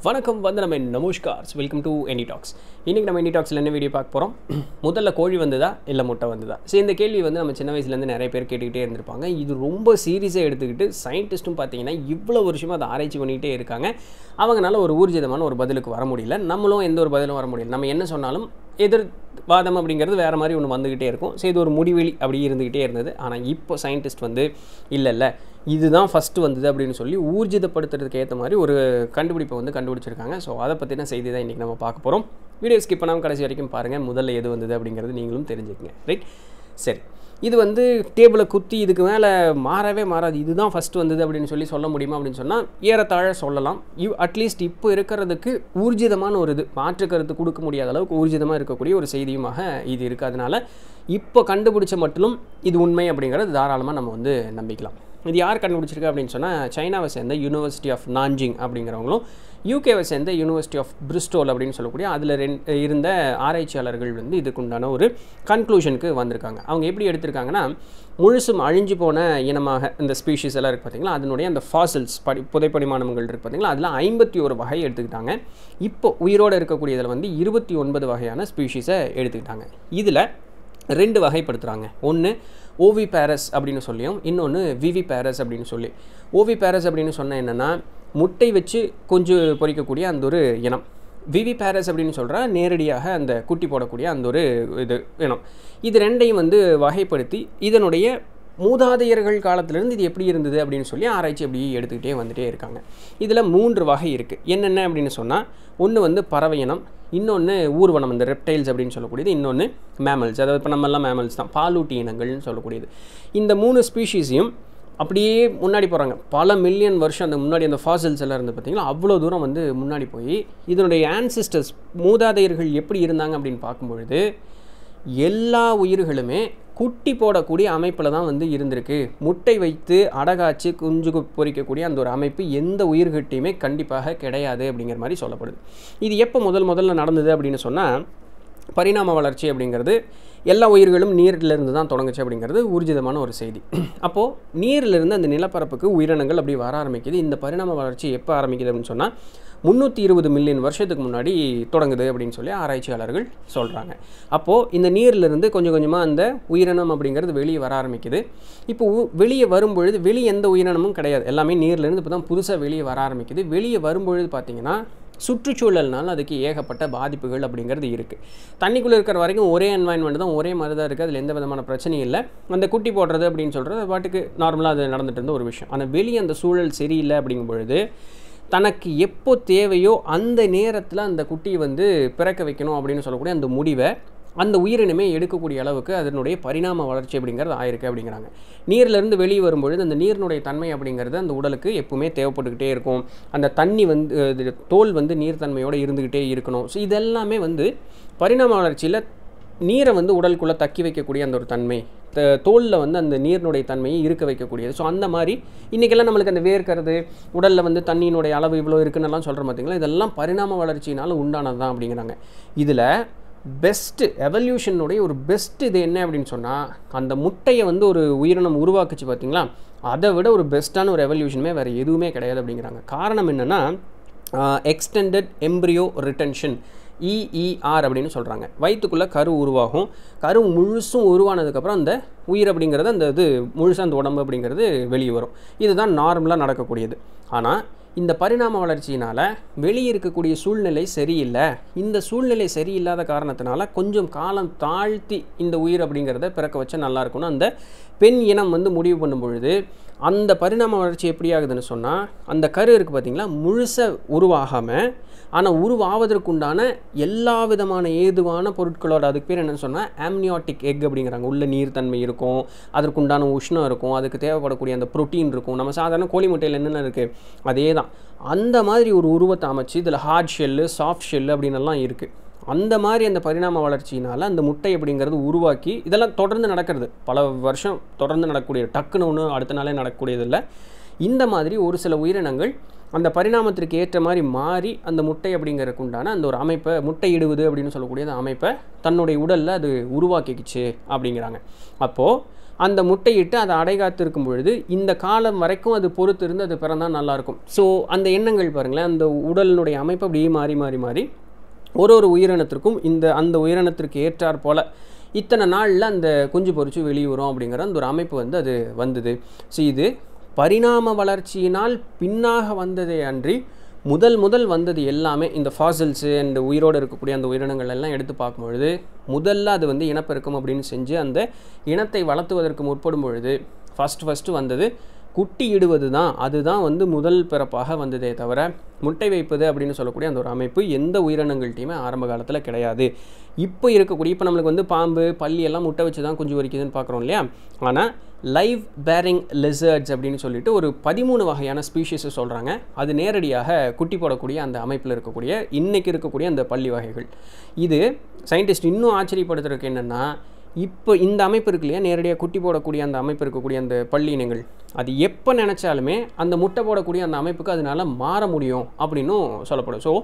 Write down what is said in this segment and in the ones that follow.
வணக்கம் வந்து நம்ம நமஸ்கார்ஸ் வெல்கம் டு எனி டாக்ஸ் இன்றைக்கி நம்ம எனி டாக்ஸில் என்ன வீடியோ பார்க்க போகிறோம் முதல்ல கோழி வந்ததா இல்லை முட்டை வந்ததா சரி இந்த கேள்வி வந்து நம்ம சின்ன வயசுலேருந்து நிறைய பேர் கேட்டுக்கிட்டே இருந்திருப்பாங்க இது ரொம்ப சீரியஸாக எடுத்துக்கிட்டு சயின்டிஸ்ட்டும் பார்த்தீங்கன்னா இவ்வளோ வருஷமாக அதை ஆராய்ச்சி பண்ணிகிட்டே இருக்காங்க அவங்களால ஒரு ஊர்ஜிதமான ஒரு பதிலுக்கு வர முடியல நம்மளும் எந்த ஒரு பதிலும் வர முடியல நம்ம என்ன சொன்னாலும் எதிர்வாதம் அப்படிங்கிறது வேறு மாதிரி ஒன்று வந்துக்கிட்டே இருக்கும் ஸோ இது ஒரு முடிவெளி அப்படி இருந்துக்கிட்டே இருந்தது ஆனால் இப்போ சயின்டிஸ்ட் வந்து இல்லை இல்லை இதுதான் ஃபஸ்ட்டு வந்தது அப்படின்னு சொல்லி ஊர்ஜிதப்படுத்துறதுக்கு ஏற்ற மாதிரி ஒரு கண்டுபிடிப்பை வந்து கண்டுபிடிச்சிருக்காங்க ஸோ அதை பற்றின செய்தி தான் இன்றைக்கி நம்ம பார்க்க போகிறோம் வீடியோ ஸ்கிப் பண்ணாமல் கடைசி வரைக்கும் பாருங்கள் முதல்ல எது வந்தது அப்படிங்கிறது நீங்களும் தெரிஞ்சுக்கங்க ரைட் சரி இது வந்து டேபிளை குத்தி இதுக்கு மேலே மாறவே மாறாது இதுதான் ஃபஸ்ட்டு வந்தது அப்படின்னு சொல்லி சொல்ல முடியுமா அப்படின்னு சொன்னால் ஏறத்தாழ சொல்லலாம் இவ் அட்லீஸ்ட் இப்போ இருக்கிறதுக்கு ஊர்ஜிதமான ஒரு இது மாற்று கருத்து கொடுக்க முடியாத அளவுக்கு ஊர்ஜிதமாக இருக்கக்கூடிய ஒரு செய்தியுமாக இது இருக்குது அதனால் இப்போ கண்டுபிடிச்ச மட்டும் இது உண்மை அப்படிங்கிறது தாராளமாக நம்ம வந்து நம்பிக்கலாம் இது யார் கண்டுபிடிச்சிருக்கா அப்படின்னு சொன்னால் சைனாவை சேர்ந்த யூனிவர்சிட்டி ஆஃப் நான்ஜிங் அப்படிங்கிறவங்களும் யூகேவை சேர்ந்த யூனிவர்சிட்டி ஆஃப் பிரிஸ்டோல் அப்படின்னு சொல்லக்கூடிய அதில் ரெண்டு இருந்த ஆராய்ச்சியாளர்கள் வந்து இதுக்குண்டான ஒரு கன்க்ளூஷனுக்கு வந்திருக்காங்க அவங்க எப்படி எடுத்திருக்காங்கன்னா முழுசும் அழிஞ்சு போன இனமாக இந்த ஸ்பீஷிஸ் எல்லாம் இருக்குது பார்த்தீங்களா அதனுடைய அந்த ஃபாசில்ஸ் படி புதைப்படிமானங்கள் இருக்குது பார்த்தீங்களா அதில் ஐம்பத்தி ஒரு வகை எடுத்துக்கிட்டாங்க இப்போ உயிரோடு இருக்கக்கூடியதில் வந்து இருபத்தி ஒன்பது வகையான ஸ்பீஷீஸை எடுத்துக்கிட்டாங்க இதில் ரெண்டு வகைப்படுத்துகிறாங்க ஒன்று ஓவி பேரஸ் அப்படின்னு சொல்லியும் இன்னொன்று விவி பேரஸ் அப்படின்னு சொல்லி ஓவி பேரஸ் அப்படின்னு சொன்னால் என்னென்னா முட்டை வச்சு கொஞ்சம் பொறிக்கக்கூடிய அந்த ஒரு இனம் விவி பேரஸ் அப்படின்னு சொல்கிற நேரடியாக அந்த குட்டி போடக்கூடிய அந்த ஒரு இது இனம் இது ரெண்டையும் வந்து வகைப்படுத்தி இதனுடைய மூதாதையர்கள் காலத்திலேருந்து இது எப்படி இருந்தது அப்படின்னு சொல்லி ஆராய்ச்சி அப்படி எடுத்துக்கிட்டே வந்துகிட்டே இருக்காங்க இதில் மூன்று வகை இருக்குது என்னென்ன அப்படின்னு சொன்னால் ஒன்று வந்து பறவை இனம் இன்னொன்று ஊர்வனம் இந்த ரெப்டைல்ஸ் அப்படின்னு சொல்லக்கூடியது இன்னொன்று மேமல்ஸ் அதாவது இப்போ நம்மெல்லாம் மேமல்ஸ் தான் பாலூட்டி இனங்கள்னு சொல்லக்கூடியது இந்த மூணு ஸ்பீஷீஸையும் அப்படியே முன்னாடி போகிறாங்க பல மில்லியன் வருஷம் அந்த முன்னாடி அந்த ஃபாசில்ஸ் எல்லாம் இருந்து பார்த்தீங்கன்னா அவ்வளோ தூரம் வந்து முன்னாடி போய் இதனுடைய ஆன்சிஸ்டர்ஸ் மூதாதையர்கள் எப்படி இருந்தாங்க அப்படின்னு பார்க்கும்பொழுது எல்லா உயிர்களுமே குட்டி போடக்கூடிய அமைப்பில் தான் வந்து இருந்திருக்கு முட்டை வைத்து அடகாச்சு குஞ்சு பொறிக்கக்கூடிய அந்த ஒரு அமைப்பு எந்த உயிர்கிட்டையுமே கண்டிப்பாக கிடையாது அப்படிங்கிற மாதிரி சொல்லப்படுது இது எப்போ முதல் முதல்ல நடந்தது அப்படின்னு சொன்னால் பரிணாம வளர்ச்சி அப்படிங்கிறது எல்லா உயிர்களும் நீரிலிருந்து தான் தொடங்குச்சு அப்படிங்கிறது ஊர்ஜிதமான ஒரு செய்தி அப்போது நீரிலிருந்து அந்த நிலப்பரப்புக்கு உயிரினங்கள் அப்படி வர ஆரம்பிக்குது இந்த பரிணாம வளர்ச்சி எப்போ ஆரம்பிக்குது அப்படின்னு சொன்னால் முந்நூற்றி இருபது மில்லியன் வருஷத்துக்கு முன்னாடி தொடங்குது அப்படின்னு சொல்லி ஆராய்ச்சியாளர்கள் சொல்கிறாங்க அப்போது இந்த நீரிலிருந்து கொஞ்சம் கொஞ்சமாக அந்த உயிரினம் அப்படிங்கிறது வெளியே வர ஆரம்பிக்குது இப்போ வெளியே வரும்பொழுது வெளியே எந்த உயிரினமும் கிடையாது எல்லாமே நீர்லேருந்து இப்போ தான் புதுசாக வெளியே வர ஆரம்பிக்குது வெளியே வரும்பொழுது பார்த்திங்கன்னா சுற்றுச்சூழல்னால அதுக்கு ஏகப்பட்ட பாதிப்புகள் அப்படிங்கிறது இருக்குது தண்ணிக்குள்ளே இருக்கிற வரைக்கும் ஒரே என்வாயன்மெண்ட் தான் ஒரே மாதிரி தான் இருக்குது அதில் எந்த விதமான பிரச்சனையும் இல்லை அந்த குட்டி போடுறது அப்படின்னு சொல்கிறது அது பாட்டுக்கு நார்மலாக அது நடந்துட்டு இருந்த ஒரு விஷயம் ஆனால் வெளியே அந்த சூழல் சரியில்லை அப்படிங்கும் பொழுது தனக்கு எப்போ தேவையோ அந்த நேரத்தில் அந்த குட்டியை வந்து பிறக்க வைக்கணும் அப்படின்னு சொல்லக்கூடிய அந்த முடிவை அந்த உயிரினமே எடுக்கக்கூடிய அளவுக்கு அதனுடைய பரிணாம வளர்ச்சி அப்படிங்கிறது ஆயிருக்கு அப்படிங்கிறாங்க நீர்லேருந்து வெளியே வரும்பொழுது அந்த நீரினுடைய தன்மை அப்படிங்கிறது அந்த உடலுக்கு எப்பவுமே தேவைப்பட்டுக்கிட்டே இருக்கும் அந்த தண்ணி வந்து தோல் வந்து நீர்த்தன்மையோடு இருந்துக்கிட்டே இருக்கணும் ஸோ இதெல்லாமே வந்து பரிணாம வளர்ச்சியில் நீரை வந்து உடலுக்குள்ளே தக்கி வைக்கக்கூடிய அந்த ஒரு தன்மை தோலில் வந்து அந்த நீரினுடைய தன்மையை இருக்க வைக்கக்கூடியது ஸோ அந்த மாதிரி இன்றைக்கெல்லாம் நம்மளுக்கு அந்த வேர்க்கிறது உடலில் வந்து தண்ணியினுடைய அளவு இவ்வளோ இருக்குன்னெல்லாம் சொல்கிற பார்த்தீங்களா இதெல்லாம் பரிணாம வளர்ச்சியினால் உண்டானது தான் அப்படிங்கிறாங்க இதில் பெஸ்ட்டு எவல்யூஷனுடைய ஒரு பெஸ்ட் இது என்ன அப்படின்னு சொன்னால் அந்த முட்டையை வந்து ஒரு உயிரினம் உருவாக்குச்சு பார்த்தீங்களா அதை விட ஒரு பெஸ்ட்டான ஒரு எவல்யூஷனுமே வேறு எதுவுமே கிடையாது அப்படிங்கிறாங்க காரணம் என்னென்னா எக்ஸ்டெண்டட் எம்ப்ரியோ ரிட்டன்ஷன் இஇஆர் அப்படின்னு சொல்கிறாங்க வயிற்றுக்குள்ளே கரு உருவாகும் கரு முழுசும் உருவானதுக்கப்புறம் அந்த உயிர் அப்படிங்கிறது அந்த இது முழுசாக அந்த உடம்பு அப்படிங்கிறது வெளியே வரும் இதுதான் நார்மலாக நடக்கக்கூடியது ஆனால் இந்த பரிணாம வளர்ச்சியினால் வெளியே இருக்கக்கூடிய சூழ்நிலை சரியில்லை இந்த சூழ்நிலை சரியில்லாத காரணத்தினால கொஞ்சம் காலம் தாழ்த்தி இந்த உயிர் அப்படிங்கிறத பிறக்க வச்சா நல்லா இருக்கும்னு அந்த பெண் இனம் வந்து முடிவு பண்ணும் பொழுது அந்த பரிணாம வளர்ச்சி எப்படி ஆகுதுன்னு சொன்னால் அந்த கரு இருக்குது பார்த்திங்களா முழுசாக உருவாகாமல் ஆனால் உருவாவதற்குண்டான எல்லா விதமான ஏதுவான பொருட்களோட அதுக்கு பேர் என்னென்னு சொன்னால் ஆம்னியாட்டிக் எக் அப்படிங்கிறாங்க உள்ள நீர்த்தன்மை இருக்கும் அதற்குண்டான உஷ்ணம் இருக்கும் அதுக்கு தேவைப்படக்கூடிய அந்த ப்ரோட்டீன் இருக்கும் நம்ம சாதாரண கோழி முட்டையில் என்னென்ன இருக்குது அதே தான் அந்த மாதிரி ஒரு உருவத்தை அமைச்சு இதில் ஹார்ட் ஷெல்லு சாஃப்ட் ஷெல்லு அப்படின்னெல்லாம் இருக்குது அந்த மாதிரி அந்த பரிணாம வளர்ச்சியினால் அந்த முட்டை அப்படிங்கிறது உருவாக்கி இதெல்லாம் தொடர்ந்து நடக்கிறது பல வருஷம் தொடர்ந்து நடக்கக்கூடிய டக்குன்னு ஒன்று அடுத்த நாளே நடக்கக்கூடியது இல்லை இந்த மாதிரி ஒரு சில உயிரினங்கள் அந்த பரிணாமத்திற்கு ஏற்ற மாதிரி மாறி அந்த முட்டை அப்படிங்கிறதுக்கு உண்டான அந்த ஒரு அமைப்பை முட்டை இடுவது அப்படின்னு சொல்லக்கூடிய அந்த அமைப்பை தன்னுடைய உடலில் அது உருவாக்கிக்கிச்சு அப்படிங்கிறாங்க அப்போது அந்த முட்டையிட்டு அதை அடைகாத்திருக்கும் பொழுது இந்த காலம் வரைக்கும் அது பொறுத்து இருந்து அது பிறந்தால் நல்லாயிருக்கும் ஸோ அந்த எண்ணங்கள் பாருங்களேன் அந்த உடலினுடைய அமைப்பு அப்படியே மாறி மாறி மாறி ஒரு ஒரு உயிரினத்திற்கும் இந்த அந்த உயிரினத்திற்கு ஏற்றாற் போல இத்தனை நாளில் அந்த குஞ்சு பொறிச்சு வெளியே வரும் அப்படிங்கிற அந்த ஒரு அமைப்பு வந்து அது வந்தது ஸோ இது பரிணாம வளர்ச்சியினால் பின்னாக வந்ததே அன்றி முதல் முதல் வந்தது எல்லாமே இந்த ஃபாசில்ஸு அண்ட் உயிரோடு இருக்கக்கூடிய அந்த உயிரினங்கள் எல்லாம் எடுத்து பார்க்கும்பொழுது முதல்ல அது வந்து இனப்பெருக்கம் அப்படின்னு செஞ்சு அந்த இனத்தை வளர்த்துவதற்கு முற்படும் பொழுது ஃபஸ்ட் ஃபஸ்ட்டு வந்தது குட்டி இடுவது தான் அதுதான் வந்து முதல் பிறப்பாக வந்ததே தவிர முட்டை வைப்பது அப்படின்னு சொல்லக்கூடிய அந்த ஒரு அமைப்பு எந்த உயிரினங்கள்ட்டையுமே ஆரம்ப காலத்தில் கிடையாது இப்போ இருக்கக்கூடிய இப்போ நம்மளுக்கு வந்து பாம்பு பள்ளி எல்லாம் முட்டை வச்சு தான் குஞ்சு வரிக்குதுன்னு பார்க்குறோம் இல்லையா ஆனால் லைவ் பேரிங் lizards அப்படின்னு சொல்லிட்டு ஒரு பதிமூணு வகையான ஸ்பீஷீஸை சொல்கிறாங்க அது நேரடியாக குட்டி போடக்கூடிய அந்த அமைப்பில் இருக்கக்கூடிய இன்னைக்கு இருக்கக்கூடிய அந்த பள்ளி வகைகள் இது சயின்டிஸ்ட் இன்னும் ஆச்சரியப்படுத்துறதுக்கு என்னென்னா இப்போ இந்த அமைப்பு இருக்கு இல்லையா நேரடியாக குட்டி போடக்கூடிய அந்த அமைப்பு இருக்கக்கூடிய அந்த பள்ளி இனங்கள் அது எப்போ நினச்சாலுமே அந்த முட்டை போடக்கூடிய அந்த அமைப்புக்கு அதனால மாற முடியும் அப்படின்னும் சொல்லப்படும் ஸோ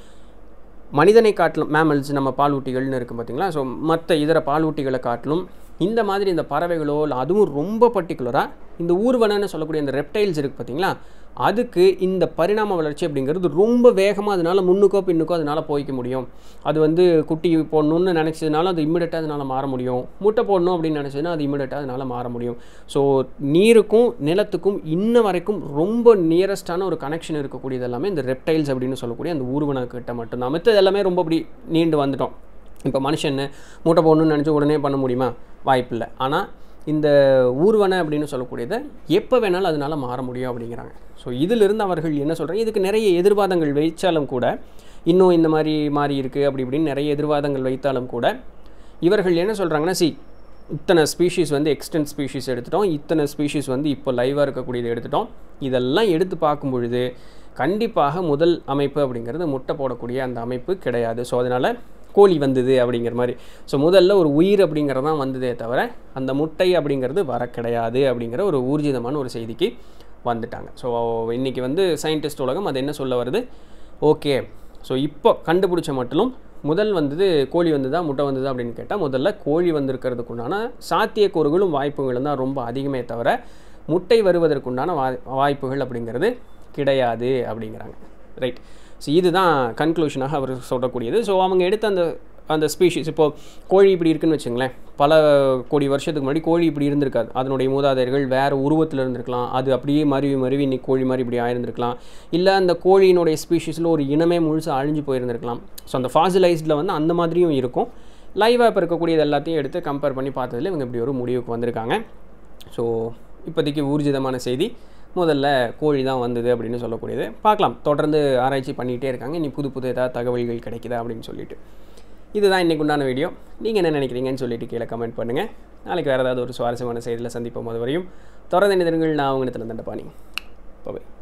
மனிதனை காட்டிலும் மேமல்ஸ் நம்ம பாலூட்டிகள்னு இருக்குது பார்த்தீங்களா ஸோ மற்ற இதர பாலூட்டிகளை காட்டிலும் இந்த மாதிரி இந்த பறவைகளோ இல்லை அதுவும் ரொம்ப பர்டிகுலராக இந்த ஊர்வனன்னு சொல்லக்கூடிய இந்த ரெப்டைல்ஸ் இருக்குது பார்த்தீங்களா அதுக்கு இந்த பரிணாம வளர்ச்சி அப்படிங்கிறது ரொம்ப வேகமாக அதனால முன்னுக்கோ பின்னுக்கோ அதனால போய்க்க முடியும் அது வந்து குட்டி போடணும்னு நினச்சதுனால அது இம்மிடியட்டாக அதனால மாற முடியும் முட்டை போடணும் அப்படின்னு நினச்சதுன்னா அது இம்மிடியட்டாக அதனால மாற முடியும் ஸோ நீருக்கும் நிலத்துக்கும் இன்ன வரைக்கும் ரொம்ப நியரஸ்டான ஒரு கனெக்ஷன் இருக்கக்கூடியது எல்லாமே இந்த ரெப்டைல்ஸ் அப்படின்னு சொல்லக்கூடிய அந்த ஊர்வனக்கிட்ட மட்டும்தான் மற்றது எல்லாமே ரொம்ப அப்படி நீண்டு வந்துட்டோம் இப்போ மனுஷன் மூட்டை போடணும்னு நினச்சி உடனே பண்ண முடியுமா வாய்ப்பில்லை ஆனால் இந்த ஊர்வன அப்படின்னு சொல்லக்கூடியதை எப்போ வேணாலும் அதனால மாற முடியும் அப்படிங்கிறாங்க ஸோ இதிலிருந்து அவர்கள் என்ன சொல்கிறாங்க இதுக்கு நிறைய எதிர்வாதங்கள் வைச்சாலும் கூட இன்னும் இந்த மாதிரி மாறி இருக்குது அப்படி இப்படின்னு நிறைய எதிர்வாதங்கள் வைத்தாலும் கூட இவர்கள் என்ன சொல்கிறாங்கன்னா சி இத்தனை ஸ்பீஷீஸ் வந்து எக்ஸ்டென்ட் ஸ்பீஷீஸ் எடுத்துட்டோம் இத்தனை ஸ்பீஷீஸ் வந்து இப்போ லைவாக இருக்கக்கூடியதை எடுத்துட்டோம் இதெல்லாம் எடுத்து பார்க்கும் பொழுது கண்டிப்பாக முதல் அமைப்பு அப்படிங்கிறது முட்டை போடக்கூடிய அந்த அமைப்பு கிடையாது ஸோ அதனால் கோழி வந்தது அப்படிங்கிற மாதிரி ஸோ முதல்ல ஒரு உயிர் அப்படிங்கிறது தான் வந்ததே தவிர அந்த முட்டை அப்படிங்கிறது வர கிடையாது அப்படிங்கிற ஒரு ஊர்ஜிதமான ஒரு செய்திக்கு வந்துட்டாங்க ஸோ இன்றைக்கி வந்து சயின்டிஸ்ட் உலகம் அது என்ன சொல்ல வருது ஓகே ஸோ இப்போ கண்டுபிடிச்ச மட்டிலும் முதல் வந்தது கோழி வந்ததா முட்டை வந்ததா அப்படின்னு கேட்டால் முதல்ல கோழி வந்திருக்கிறதுக்குண்டான சாத்தியக்கூறுகளும் வாய்ப்புகளும் தான் ரொம்ப அதிகமே தவிர முட்டை வருவதற்குண்டான வாய் வாய்ப்புகள் அப்படிங்கிறது கிடையாது அப்படிங்கிறாங்க ரைட் ஸோ இதுதான் கன்க்ளூஷனாக அவர் சொல்லக்கூடியது ஸோ அவங்க எடுத்த அந்த அந்த ஸ்பீஷீஸ் இப்போது கோழி இப்படி இருக்குன்னு வச்சுங்களேன் பல கோடி வருஷத்துக்கு முன்னாடி கோழி இப்படி இருந்திருக்காது அதனுடைய மூதாதையர்கள் வேறு உருவத்தில் இருந்திருக்கலாம் அது அப்படியே மருவி மருவி இன்னைக்கு கோழி மாதிரி இப்படி ஆயிருந்திருக்கலாம் இல்லை அந்த கோழியினுடைய ஸ்பீஷீஸில் ஒரு இனமே முழுசாக அழிஞ்சு போயிருந்திருக்கலாம் ஸோ அந்த ஃபாசிலைஸ்டில் வந்து அந்த மாதிரியும் இருக்கும் லைவாக இப்போ இருக்கக்கூடியது எல்லாத்தையும் எடுத்து கம்பேர் பண்ணி பார்த்ததுல இவங்க இப்படி ஒரு முடிவுக்கு வந்திருக்காங்க ஸோ இப்போதைக்கு ஊர்ஜிதமான செய்தி முதல்ல கோழி தான் வந்தது அப்படின்னு சொல்லக்கூடியது பார்க்கலாம் தொடர்ந்து ஆராய்ச்சி பண்ணிகிட்டே இருக்காங்க இனி புது புது ஏதாவது தகவல்கள் கிடைக்குதா அப்படின்னு சொல்லிட்டு இதுதான் இன்றைக்கு உண்டான வீடியோ நீங்கள் என்ன நினைக்கிறீங்கன்னு சொல்லிட்டு கீழே கமெண்ட் பண்ணுங்கள் நாளைக்கு வேறு ஏதாவது ஒரு சுவாரஸ்யமான செய்தியில் சந்திப்போம் அது வரையும் தொடர்ந்து நிதிரங்கள் நான் அவங்க தண்டபாணி பாய்